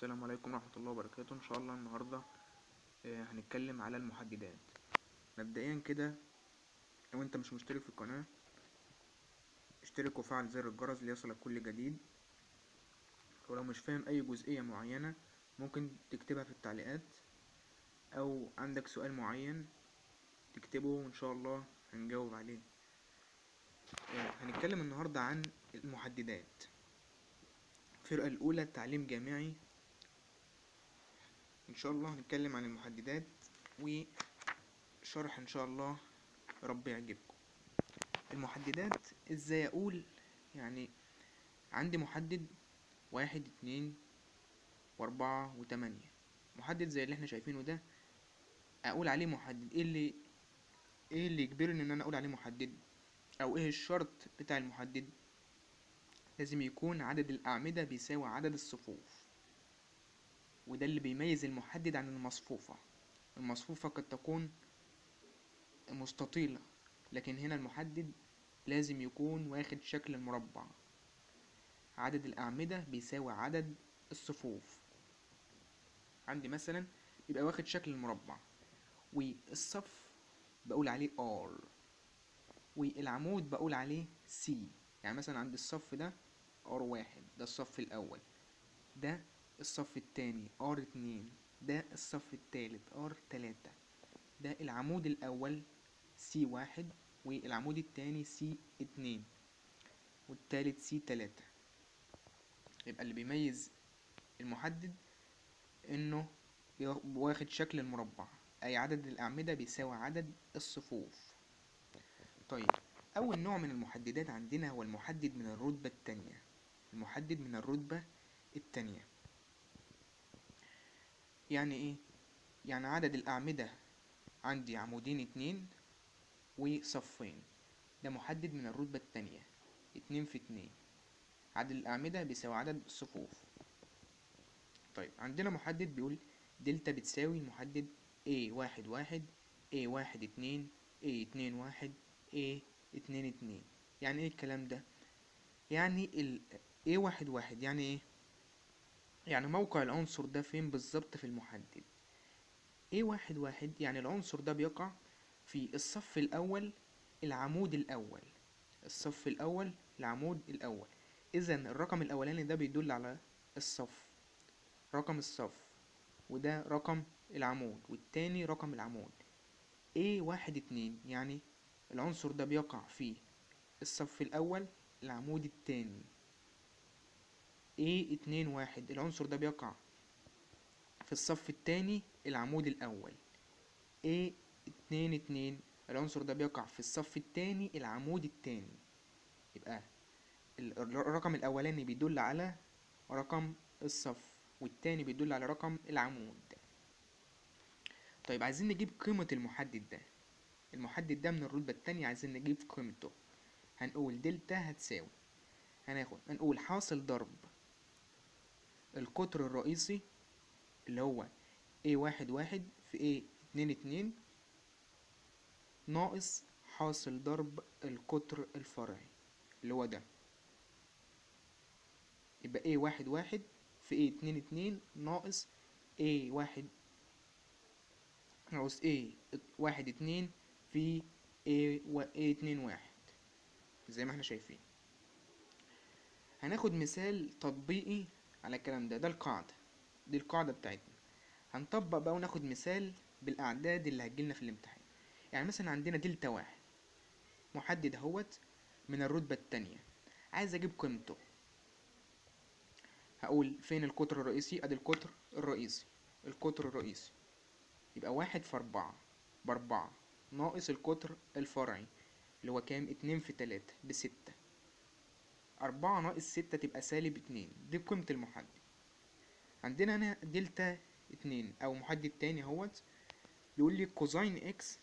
السلام عليكم ورحمة الله وبركاته إن شاء الله النهاردة آه، هنتكلم على المحددات مبدئيا كده لو انت مش مشترك في القناة اشترك وفعل زر الجرس ليصلك كل جديد ولو مش فاهم أي جزئية معينة ممكن تكتبها في التعليقات أو عندك سؤال معين تكتبه وإن شاء الله هنجاوب عليه آه، هنتكلم النهاردة عن المحددات الفرقة الأولى تعليم جامعي إن شاء الله هنتكلم عن المحددات وشرح إن شاء الله رب يعجبكم المحددات إزاي أقول يعني عندي محدد واحد اتنين وأربعة وتمانية محدد زي اللي احنا شايفينه ده أقول عليه محدد إيه اللي إيه اللي يجبرني إن أنا أقول عليه محدد أو إيه الشرط بتاع المحدد لازم يكون عدد الأعمدة بيساوي عدد الصفوف وده اللي بيميز المحدد عن المصفوفة المصفوفة قد تكون مستطيلة لكن هنا المحدد لازم يكون واخد شكل المربع عدد الأعمدة بيساوي عدد الصفوف عندي مثلا يبقى واخد شكل المربع والصف بقول عليه R والعمود بقول عليه C يعني مثلا عندي الصف ده ار واحد ده الصف الأول ده الصف التاني ار اتنين ده الصف التالت ار تلاتة ده العمود الأول سي واحد والعمود التاني سي اتنين والتالت سي تلاتة يبقى اللي بيميز المحدد انه واخد شكل المربع اي عدد الأعمدة بيساوي عدد الصفوف طيب أول نوع من المحددات عندنا هو المحدد من الرتبة التانية المحدد من الرتبة التانية يعني ايه؟ يعني عدد الأعمدة عندي عمودين اتنين وصفين ده محدد من الرتبة التانية اتنين في اتنين عدد الأعمدة بيساوي عدد الصفوف طيب عندنا محدد بيقول دلتا بتساوي المحدد A واحد واحد A واحد اتنين A اتنين واحد A اتنين اتنين يعني ايه الكلام ده يعني ال A واحد واحد يعني ايه يعني موقع العنصر ده فين بالظبط في المحدد A واحد واحد يعني العنصر ده بيقع في الصف الأول العمود الأول الصف الأول العمود الأول إذا الرقم الأولاني ده بيدل على الصف رقم الصف وده رقم العمود والتاني رقم العمود A واحد اتنين يعني العنصر ده بيقع في الصف الأول العمود التاني A اتنين واحد العنصر ده بيقع في الصف التاني العمود الأول A اتنين اتنين العنصر ده بيقع في الصف التاني العمود التاني يبقى ال- الرقم الأولاني بيدل على رقم الصف والتاني بيدل على رقم العمود طيب عايزين نجيب قيمة المحدد ده المحدد ده من الرتبة التانية عايزين نجيب قيمته هنقول دلتا هتساوي هناخد هنقول حاصل ضرب القطر الرئيسي اللي هو A واحد واحد في A اتنين اتنين ناقص حاصل ضرب القطر الفرعي اللي هو ده يبقى A واحد واحد في A اتنين اتنين ناقص A واحد ناقص A واحد اتنين في A و A اتنين واحد زي ما احنا شايفين هناخد مثال تطبيقي على الكلام ده ده القاعدة دي القاعدة بتاعتنا هنطبق بقى وناخد مثال بالأعداد اللي هتجيلنا في الامتحان يعني مثلا عندنا دلتا واحد محدد اهوت من الرتبة التانية عايز أجيب قيمته هقول فين القطر الرئيسي أدي القطر الرئيسي القطر الرئيسي يبقى واحد في أربعة بأربعة ناقص القطر الفرعي اللي هو كام اتنين في تلاتة بستة أربعة ناقص ستة تبقى سالب اتنين دي قيمة المحدد عندنا هنا دلتا اتنين أو محدد تاني اهوت بيقول لي كوزين اكس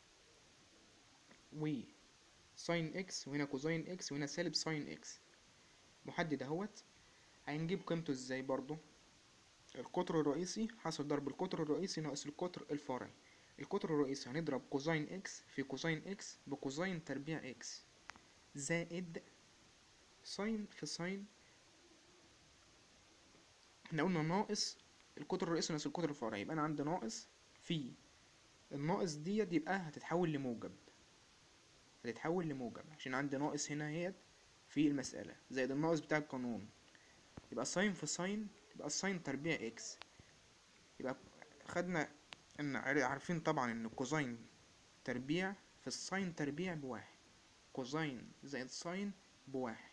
و ساين اكس وهنا كوزين اكس وهنا سالب ساين اكس محدد اهوت هنجيب قيمته ازاي برضو القطر الرئيسي حاصل ضرب القطر الرئيسي ناقص القطر الفرعي القطر الرئيسي هنضرب كوزين اكس في كوزين اكس بكوزين تربيع اكس زائد ساين في ساين احنا قلنا ناقص القطر الرئيسي ناقص القطر الفرعي يبقى انا عندي ناقص في الناقص ديت يبقى هتتحول لموجب هتتحول لموجب عشان عندي ناقص هنا اهيت في المسألة زائد الناقص بتاع القانون يبقى ساين في ساين يبقى الساين تربيع اكس يبقى خدنا ان عار- عارفين طبعا ان كوزين تربيع في الساين تربيع بواحد كوزين زائد ساين بواحد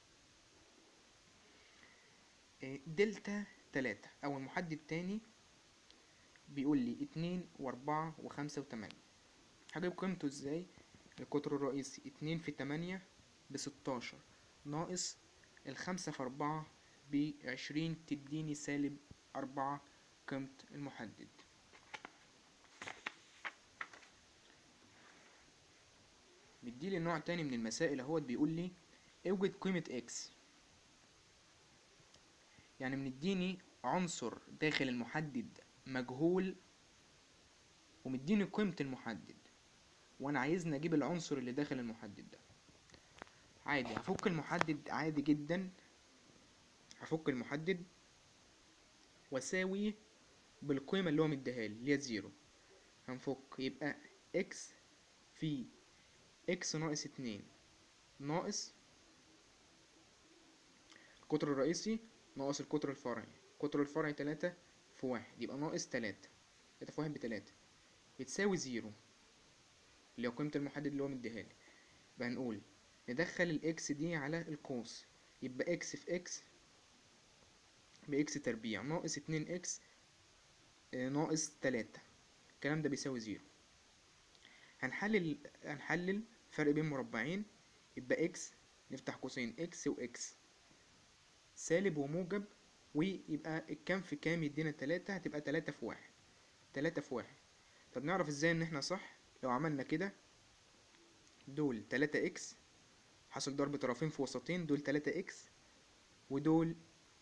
إيه، دلتا تلاتة او المحدد التاني بيقول لي اتنين واربعة وخمسة وتمانية هجيب قيمته ازاي القطر الرئيسي اتنين في تمانية بستاشر ناقص الخمسة في أربعة بعشرين تديني سالب أربعة قيمة المحدد مديلي نوع تاني من المسائل اهوت بيقول لي اوجد قيمة اكس يعني مديني عنصر داخل المحدد مجهول ومديني قيمة المحدد وانا عايزني اجيب العنصر اللي داخل المحدد ده عادي هفك المحدد عادي جدا هفك المحدد واساوي بالقيمة اللي هو مديها لي اللي هي زيرو هنفك يبقى اكس في اكس ناقص اتنين ناقص القطر الرئيسي ناقص القطر الفرعي القطر الفرعي تلاتة في واحد يبقى ناقص تلاتة تلاتة في واحد بتلاتة بتساوي زيرو اللي هو قيمة المحدد اللي هو مديها لي يبقى هنقول ندخل الاكس دي على القوس يبقى اكس في اكس باكس تربيع ناقص اتنين اكس ناقص تلاتة الكلام ده بيساوي زيرو هنحلل هنحلل فرق بين مربعين يبقى اكس نفتح قوسين اكس واكس سالب وموجب ويبقى الكام في كام يدينا تلاتة هتبقى تلاتة في واحد تلاتة في واحد طب نعرف ازاي ان احنا صح لو عملنا كده دول تلاتة اكس حصل ضرب طرفين في وسطين دول تلاتة اكس ودول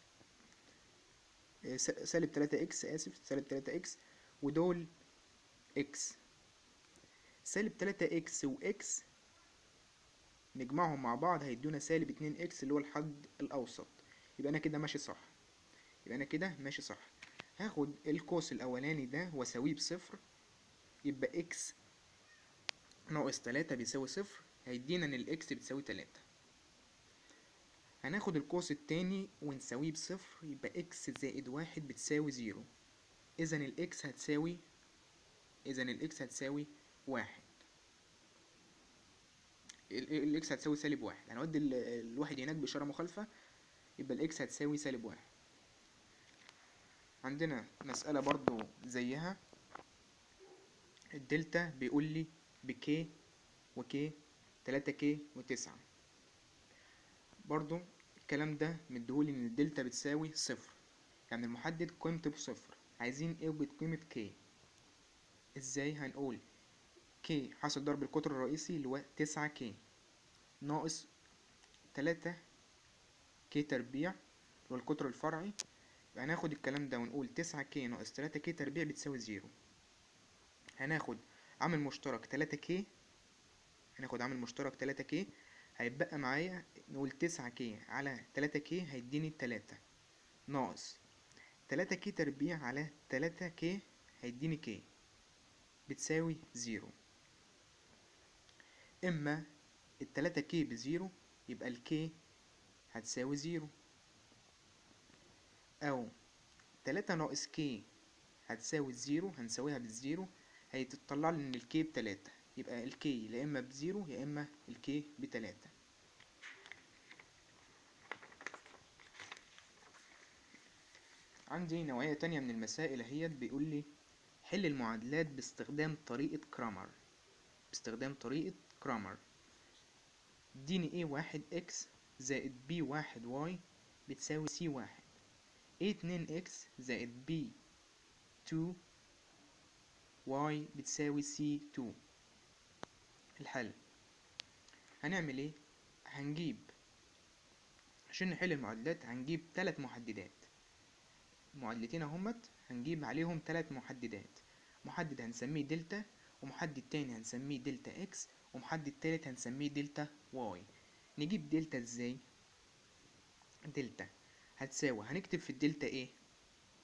آه، س- سالب تلاتة اكس اسف سالب تلاتة اكس ودول اكس سالب تلاتة اكس واكس نجمعهم مع بعض هيدونا سالب اتنين اكس اللي هو الحد الاوسط يبقى انا كده ماشي صح يبقى انا كده ماشي صح هاخد القوس الاولاني ده واساويه بصفر يبقى اكس ناقص تلاتة بيساوي صفر هيدينا ان الاكس بتساوي تلاتة هناخد القوس التاني ونساويه بصفر يبقى اكس زائد واحد بتساوي زيرو اذا الاكس هتساوي اذا الاكس هتساوي واحد ال- ال- الاكس هتساوي سالب واحد هنودي ال- الواحد هناك بإشارة مخالفة يبقى الاكس هتساوي سالب واحد عندنا مسألة برضو زيها الدلتا بيقول لي بكي وكي تلاتة كي وتسعة برضو الكلام ده مديهولي ان الدلتا بتساوي صفر يعني المحدد قيمته بصفر عايزين اوجد قيمة كي ازاي هنقول كي حاصل ضرب القطر الرئيسي اللي هو تسعة كي ناقص تلاتة كي تربيع اللي هو القطر الفرعي يبقى هناخد الكلام ده ونقول تسعة كي ناقص تلاتة كي تربيع بتساوي زيرو هناخد عامل مشترك تلاتة كي هناخد عامل مشترك تلاتة كي هيتبقى معايا نقول تسعة كي على تلاتة كي هيديني تلاتة ناقص تلاتة كي تربيع على تلاتة كي هيديني كي بتساوي زيرو اما التلاتة كي بزيرو يبقى الكي هتساوي زيرو او تلاتة ناقص كي هتساوي الزيرو هنساويها بالزيرو هيتطلع لي ان الكي بتلاتة يبقى الكي يا اما بزيرو يا اما الكي بتلاتة عندي نوعية تانية من المسائل اهيت بيقول لي حل المعادلات باستخدام طريقة كرامر باستخدام طريقة كرامر اديني a واحد x زائد b واحد y بتساوي c واحد a اتنين x زائد b two y بتساوي c two الحل هنعمل ايه هنجيب عشان نحل المعادلات هنجيب تلات محددات معادلتين اهمت هنجيب عليهم تلات محددات محدد هنسميه دلتا ومحدد تاني هنسميه دلتا اكس ومحدد تالت هنسميه دلتا واي نجيب دلتا ازاي دلتا هتساوي هنكتب في الدلتا ايه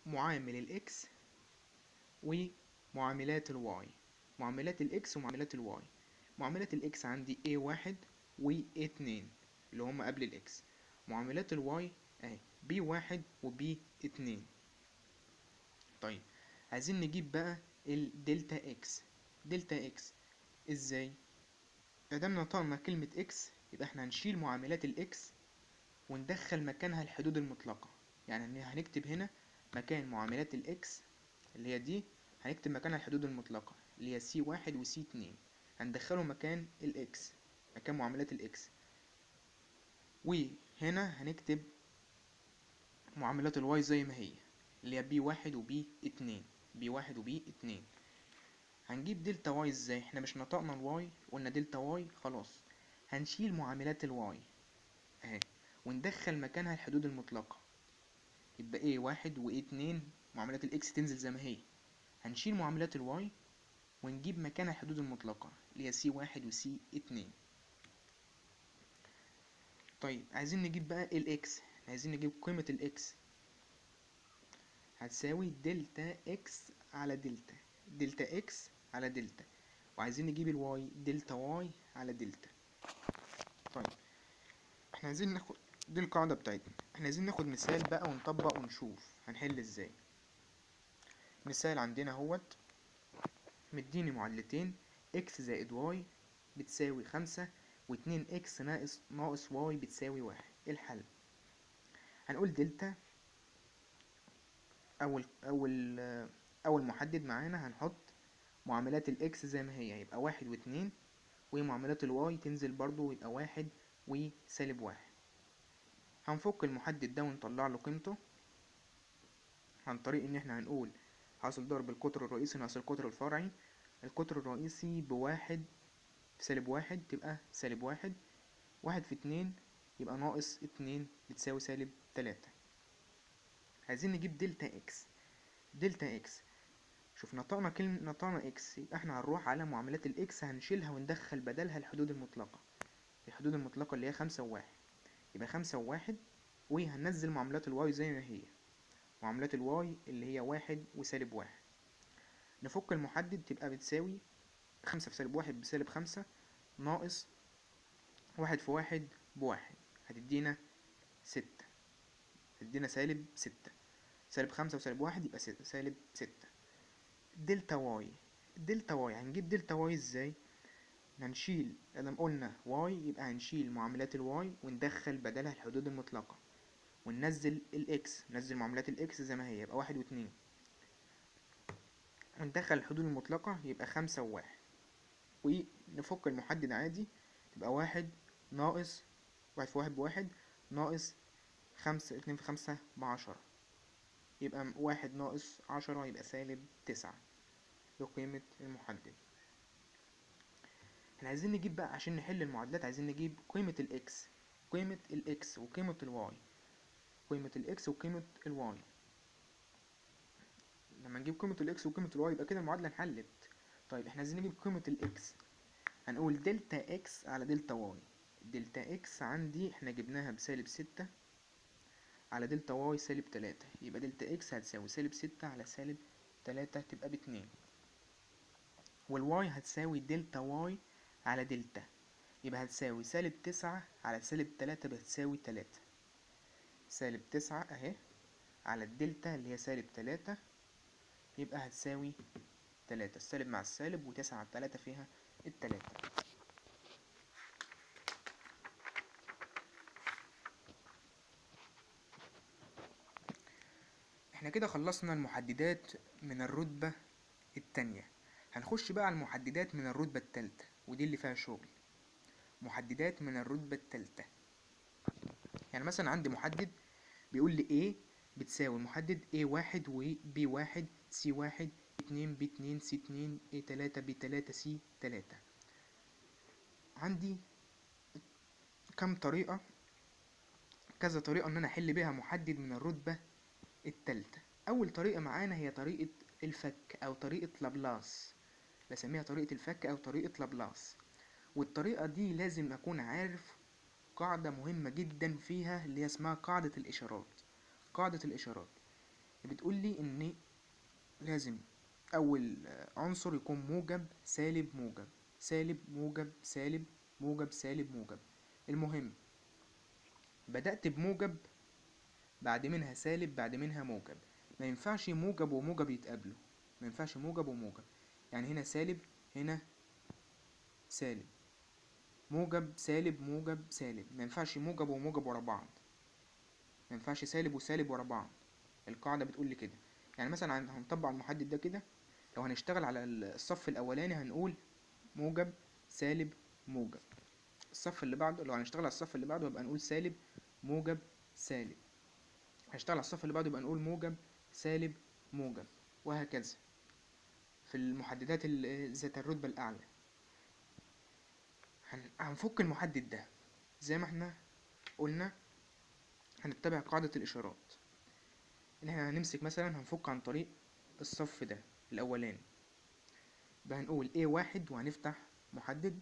معامل الاكس ومعاملات الواي معاملات الاكس ومعاملات الواي معاملات الاكس عندي a واحد و a اتنين اللي هما قبل الاكس معاملات الواي اهي b واحد و b اتنين طيب عايزين نجيب بقى الدلتا اكس دلتا اكس ازاي ادام نطقنا كلمة اكس يبقى احنا هنشيل معاملات الاكس وندخل مكانها الحدود المطلقة يعني هنكتب هنا مكان معاملات الاكس اللي هي دي هنكتب مكانها الحدود المطلقة اللي هي سي واحد وسي اتنين هندخله مكان الاكس مكان معاملات الاكس وهنا هنكتب معاملات الواي زي ما هي اللي هي بي واحد وبي اتنين بي واحد وبي اتنين هنجيب دلتا واي ازاي احنا مش نطقنا الواي قلنا دلتا واي خلاص هنشيل معاملات الواي اهي وندخل مكانها الحدود المطلقة يبقى ايه واحد و اتنين معاملات الاكس تنزل زي ما هي هنشيل معاملات الواي ونجيب مكانها الحدود المطلقة اللي هي سي واحد وسي اتنين طيب عايزين نجيب بقى الاكس عايزين نجيب قيمة الاكس هتساوي دلتا اكس على دلتا دلتا اكس على دلتا وعايزين نجيب الواي دلتا واي على دلتا طيب احنا عايزين ناخد دي القاعدة بتاعتنا احنا عايزين ناخد مثال بقى ونطبق ونشوف هنحل ازاي مثال عندنا اهوت مديني معادلتين اكس زائد واي بتساوي خمسة واتنين اكس ناقص ناقص واي بتساوي واحد ايه الحل هنقول دلتا اول اول اول محدد معانا هنحط معاملات الاكس زي ما هي يبقى واحد واتنين ومعاملات الواي تنزل برضو يبقى واحد وسالب واحد هنفك المحدد ده ونطلع له قيمته عن طريق ان احنا هنقول حاصل ضرب القطر الرئيسي ناقص القطر الفرعي القطر الرئيسي بواحد سالب واحد تبقى سالب واحد واحد في اتنين يبقى ناقص اتنين بتساوي سالب تلاتة عايزين نجيب دلتا اكس دلتا اكس شوف نطقنا كلمة نطقنا اكس يبقى احنا هنروح على معاملات الاكس هنشيلها وندخل بدلها الحدود المطلقة الحدود المطلقة اللي هي خمسة وواحد يبقى خمسة وواحد وهننزل معاملات الواي زي ما هي معاملات الواي اللي هي واحد وسالب واحد نفك المحدد تبقى بتساوي خمسة في سالب واحد بسالب خمسة ناقص واحد في واحد بواحد هتدينا ستة هتدينا سالب ستة سالب خمسة وسالب واحد يبقى سالب ستة دلتا واي دلتا واي هنجيب دلتا واي ازاي هنشيل ادام قلنا واي يبقى هنشيل معاملات الواي وندخل بدلها الحدود المطلقة وننزل الاكس ننزل معاملات الاكس زي ما هي يبقى واحد واتنين وندخل الحدود المطلقة يبقى خمسة وواحد ونفك المحدد عادي تبقى واحد ناقص واحد في واحد بواحد ناقص خمسة اتنين في خمسة بعشرة يبقى واحد ناقص عشرة يبقى سالب تسعة ده قيمة المحدد احنا عايزين نجيب بقى عشان نحل المعادلات عايزين نجيب قيمة الاكس قيمة الاكس وقيمة الواي قيمة الاكس وقيمة الواي لما نجيب قيمة الاكس وقيمة الواي يبقى كده المعادلة انحلت طيب احنا عايزين نجيب قيمة الاكس هنقول دلتا اكس على دلتا واي دلتا اكس عندي احنا جبناها بسالب ستة على دلتا واي سالب تلاتة يبقى دلتا اكس هتساوي سالب ستة على سالب تلاتة تبقى باتنين والواي هتساوي دلتا واي على دلتا يبقى هتساوي سالب تسعة على سالب تلاتة بتساوي تلاتة سالب تسعة اهي على الدلتا اللي هي سالب تلاتة يبقى هتساوي تلاتة السالب مع السالب وتسعة على تلاتة فيها التلاتة احنا كده خلصنا المحددات من الرتبة التانية هنخش بقى على المحددات من الرتبة التالتة ودي اللي فيها شغل محددات من الرتبة التالتة يعني مثلا عندي محدد بيقول لي A بتساوي المحدد A واحد و B واحد C واحد اتنين B اتنين C اتنين A تلاتة B تلاتة C تلاتة عندي كم طريقة كذا طريقة ان انا احل بيها محدد من الرتبة التالتة اول طريقة معانا هي طريقة الفك او طريقة لابلاس بسميها طريقة الفك او طريقة لابلاس والطريقة دي لازم اكون عارف قاعدة مهمة جدا فيها اللي هي اسمها قاعدة الاشارات قاعدة الاشارات بتقول لي ان لازم اول عنصر يكون موجب سالب موجب سالب موجب سالب موجب سالب موجب المهم بدأت بموجب بعد منها سالب بعد منها موجب ما ينفعش موجب وموجب يتقابلوا ما ينفعش موجب وموجب يعني هنا سالب هنا سالب موجب سالب موجب سالب ما ينفعش موجب وموجب ورا بعض ما ينفعش سالب وسالب ورا بعض القاعدة بتقول لي كده يعني مثلا هن- هنطبق المحدد ده كده لو هنشتغل على الصف الأولاني هنقول موجب سالب موجب الصف اللي بعده لو هنشتغل على الصف اللي بعده يبقى نقول سالب موجب سالب هنشتغل على الصف اللي بعده يبقى نقول موجب سالب موجب وهكذا في المحددات ال- ذات الرتبة الأعلى هن- هنفك المحدد ده زي ما احنا قلنا هنتبع قاعدة الإشارات إن احنا هنمسك مثلا هنفك عن طريق الصف ده الأولاني يبقى هنقول A واحد وهنفتح محدد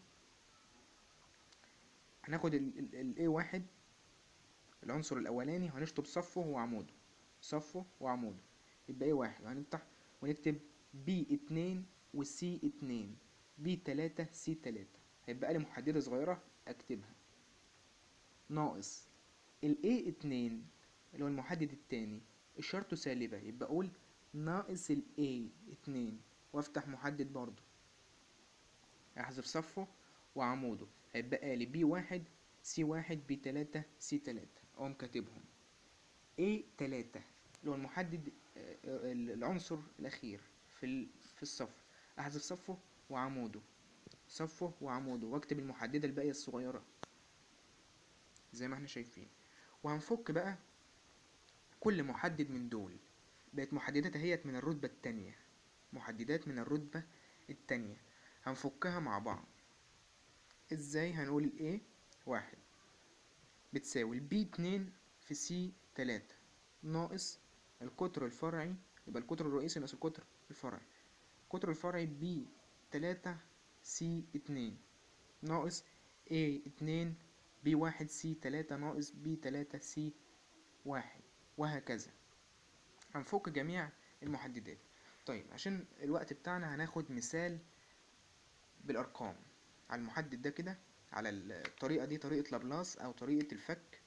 هناخد ال ال- ال A واحد العنصر الأولاني وهنشطب صفه وعموده صفه وعموده يبقى A واحد وهنفتح ونكتب B اتنين و C اتنين B تلاتة C تلاتة هيبقى لي محددة صغيرة أكتبها ناقص ال A اتنين اللي هو المحدد التاني إشارته سالبة يبقى أقول ناقص ال A اتنين وأفتح محدد برضه أحذف صفه وعموده هيبقى لي B واحد C واحد B تلاتة C تلاتة أقوم كاتبهم A تلاتة اللي هو المحدد آه، آه، العنصر الأخير في ال- في الصف أحذف صفه وعموده صفه وعموده واكتب المحددة الباقية الصغيرة زي ما احنا شايفين وهنفك بقى كل محدد من دول بقت محددات اهيت من الرتبة التانية محددات من الرتبة التانية هنفكها مع بعض ازاي هنقول ال A واحد بتساوي ال B اتنين في C تلاتة ناقص القطر الفرعي يبقى القطر الرئيسي ناقص القطر الفرعي القطر الفرعي B تلاتة C اتنين ناقص A اتنين B واحد C تلاتة ناقص B تلاتة C واحد وهكذا هنفك جميع المحددات طيب عشان الوقت بتاعنا هناخد مثال بالأرقام على المحدد ده كده على الطريقة دي طريقة لابلاس أو طريقة الفك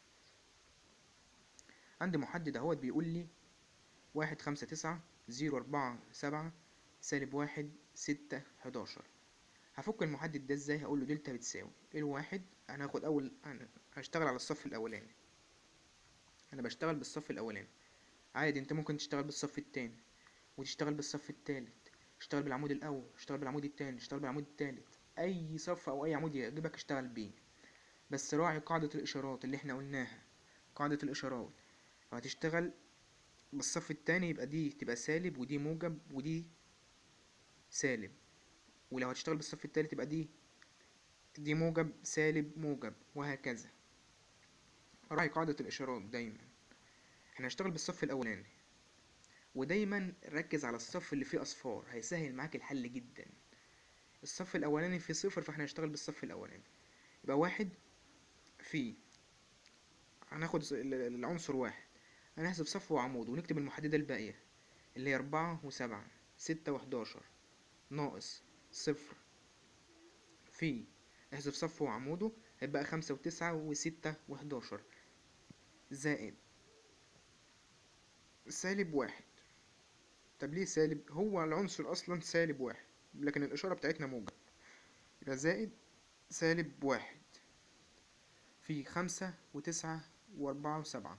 عندي محدد اهوت بيقول لي واحد خمسة تسعة زيرو أربعة سبعة سالب واحد ستة حداشر هفك المحدد ده ازاي هقول له دلتا بتساوي الواحد انا هاخد اول انا هشتغل على الصف الاولاني انا بشتغل بالصف الاولاني عادي انت ممكن تشتغل بالصف التاني وتشتغل بالصف التالت تشتغل بالعمود الاول تشتغل بالعمود التاني تشتغل بالعمود التالت اي صف او اي عمود يعجبك اشتغل بيه بس راعي قاعدة الاشارات اللي احنا قلناها قاعدة الاشارات لو هتشتغل بالصف التاني يبقى دي تبقى سالب ودي موجب ودي سالب ولو هتشتغل بالصف التالت يبقى دي دي موجب سالب موجب وهكذا راعي قاعدة الإشارات دايما احنا هنشتغل بالصف الأولاني ودايما ركز على الصف اللي فيه أصفار هيسهل معاك الحل جدا الصف الأولاني فيه صفر فاحنا هنشتغل بالصف الأولاني يبقى واحد في هناخد س- ال- العنصر واحد هنحذف صف وعمود ونكتب المحددة الباقية اللي هي أربعة وسبعة ستة وحداشر ناقص صفر في احذف صف وعموده هيبقى خمسة وتسعة وستة وحداشر زائد سالب واحد طب ليه سالب هو العنصر أصلا سالب واحد لكن الإشارة بتاعتنا موجب يبقى زائد سالب واحد في خمسة وتسعة وأربعة وسبعة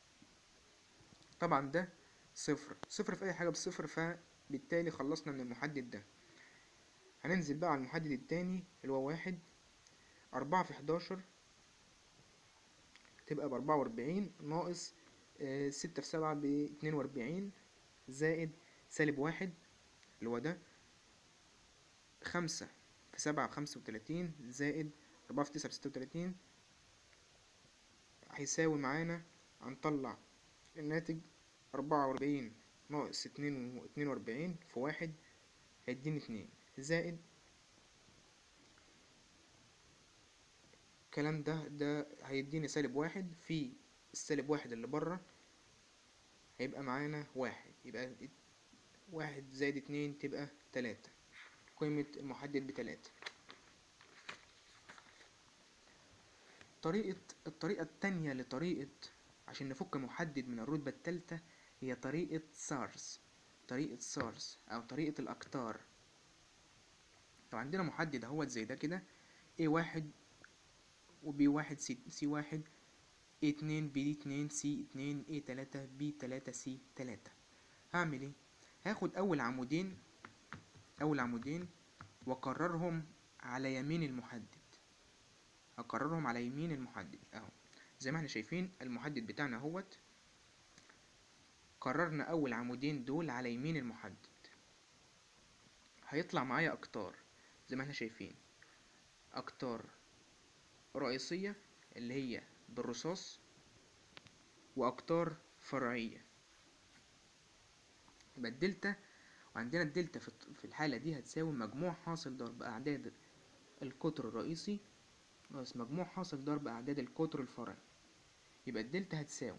طبعا ده صفر صفر في أي حاجة بصفر فبالتالي خلصنا من المحدد ده هننزل بقى على المحدد التاني اللي هو واحد أربعة في حداشر تبقى بأربعة وأربعين ناقص آه، ستة في سبعة باتنين وأربعين زائد سالب واحد اللي هو ده خمسة في سبعة بخمسة وتلاتين زائد أربعة في تسعة بستة وتلاتين هيساوي معانا هنطلع الناتج أربعة وأربعين ناقص اتنين واتنين وأربعين في واحد هيديني اتنين زائد الكلام ده ده هيديني سالب واحد في السالب واحد اللي بره هيبقى معانا واحد يبقى ات- واحد زائد اتنين تبقى تلاتة قيمة المحدد بتلاتة طريقة الطريقة التانية لطريقة عشان نفك محدد من الرتبة التالتة هي طريقة سارس طريقة سارس أو طريقة الأقطار لو عندنا محدد اهوت زي ده كده A واحد و B واحد C, C واحد A اتنين B اتنين C اتنين A تلاتة B تلاتة C تلاتة هعمل ايه؟ هاخد أول عمودين أول عمودين وأكررهم على يمين المحدد أكررهم على يمين المحدد أهو زي ما احنا شايفين المحدد بتاعنا اهوت قررنا أول عمودين دول على يمين المحدد هيطلع معايا أقطار زي ما احنا شايفين أقطار رئيسية اللي هي بالرصاص وأقطار فرعية يبقى الدلتا وعندنا الدلتا في الط- في الحالة دي هتساوي مجموع حاصل ضرب أعداد القطر الرئيسي ناقص مجموع حاصل ضرب أعداد القطر الفرعي يبقى الدلتا هتساوي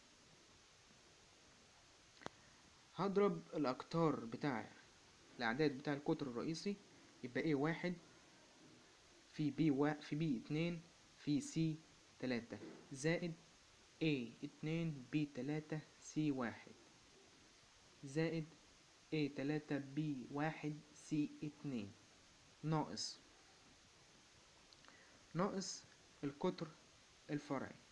هضرب الأقطار بتاع الأعداد بتاع القطر الرئيسي يبقى A واحد في B وا في B اتنين في C تلاتة زائد A اتنين B تلاتة C واحد زائد A تلاتة B واحد C اتنين ناقص ناقص القطر الفرعي